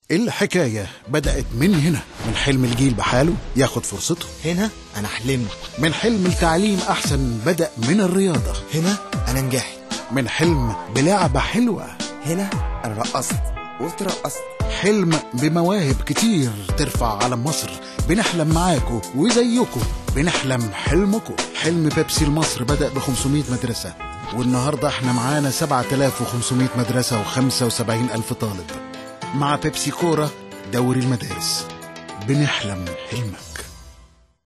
الحكاية بدأت من هنا من حلم الجيل بحاله ياخد فرصته هنا انا حلمت من حلم التعليم أحسن بدأ من الرياضة هنا انا نجحت من حلم بلعبة حلوة هنا انا رقصت وترقصت حلم بمواهب كتير ترفع علم مصر بنحلم معاكو وزيكو بنحلم حلمكو حلم بيبسي لمصر بدأ ب 500 مدرسة والنهاردة احنا معانا 7500 مدرسة و75 ألف طالب مع بيبسي كورة دوري المدارس بنحلم حلمك